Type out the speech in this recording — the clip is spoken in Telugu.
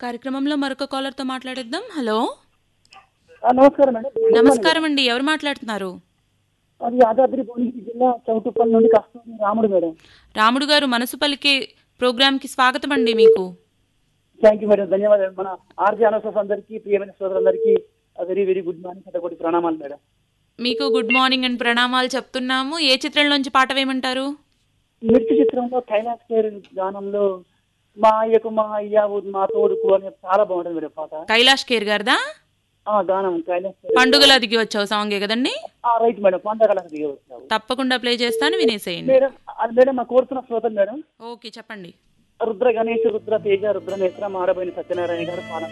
కార్యక్రమంలో మరొక కాలర్తో మాట్లాడేద్దాం హలో ఆ, నమస్కారం మేడం నమస్కారం అండి ఎవరు మాట్లాడుతున్నారు అది యాదాద్రి భువనగిరి జిల్లా చౌటుప్పల్ నుండి కస్తూరి రాముడు మేడం రాముడు గారు మనసు పలికే ప్రోగ్రామ్కి స్వాగతం అండి మీకు థ్యాంక్ యూ మేడం ధన్యవాదాలు మన ఆర్జీ అనవసరస్ అందరికీ ప్రియమైన సోదరులందరికీ వెరీ వెరీ గుడ్ మార్నింగ్ శతకోటి ప్రణామాలు మేడం మీకు గుడ్ మార్నింగ్ అండ్ ప్రణామాలు చెప్తున్నాము ఏ చిత్రంలోంచి పాట వేయమంటారు మిర్చి చిత్రంలో కైలాస్ కేర్ గానంలో మా అయ్యకు మా అయ్య మా తోడుకు అని చాలా బాగుంటుంది మేడం పాట కైలాష్ కేర్ గారిదా ఆ గానం కైలాస్ కేర్ పండుగల దిగి వచ్చావు సాంగే కదండి ఆ రైట్ మేడం పండగలకు దిగి వచ్చావు తప్పకుండా ప్లే చేస్తాను వినేసేయండి మేడం అది మేడం మా కోరుతున్న శ్రోతలు మేడం ఓకే చెప్పండి రుద్ర గణేష్ రుద్ర తేజ రుద్ర నేత్ర మాడబోయిన సత్యనారాయణ గారు పాలన